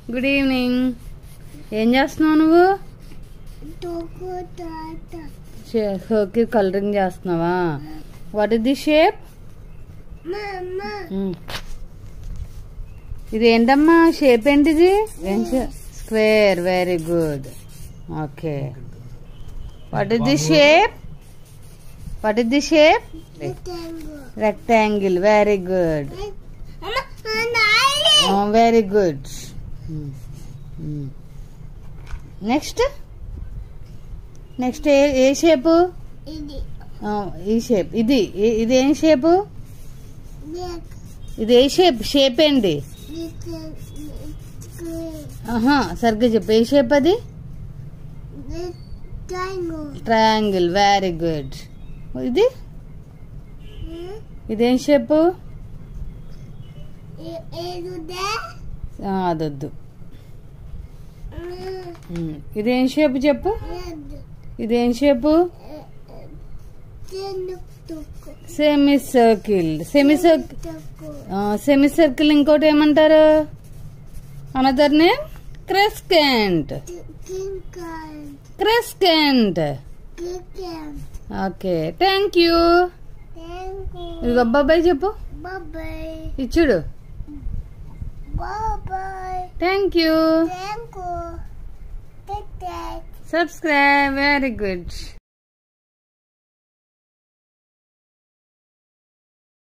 Good evening ఏం చేస్తున్నావు నువ్వు సర్కిల్ కలరింగ్ చేస్తున్నావా వాట్ ఇస్ ది షేప్ ఇది ఏంటమ్మా షేప్ ఏంటిది square very good okay what is the shape what is the shape rectangle very good very good next next ఏ ఏ shape ఇది ఈ షేప్ ఇది ఇ- ఇది ఏం షేపు ఇది ఏ షేప్ షేప్ ఏంటి ఆహా సరిగ్గా చెప్పు ఏ షేప్ అది ట్రయాంగిల్ వెరీ గుడ్ ఇది ఇదేం షేపు ఆ, అదొద్దు ఉమ్, ఇదేం షేప్ చెప్పు ఇదేం shape semi circle semi circle semi circle ఇంకోటి ఏమంటారు another name crescent crescent okay thank you ఇది అబ్బాబాయ్ చెప్పు Bye-bye. ఇచ్చుడు Bye-bye. Thank you Thank you. Take care. Subscribe very good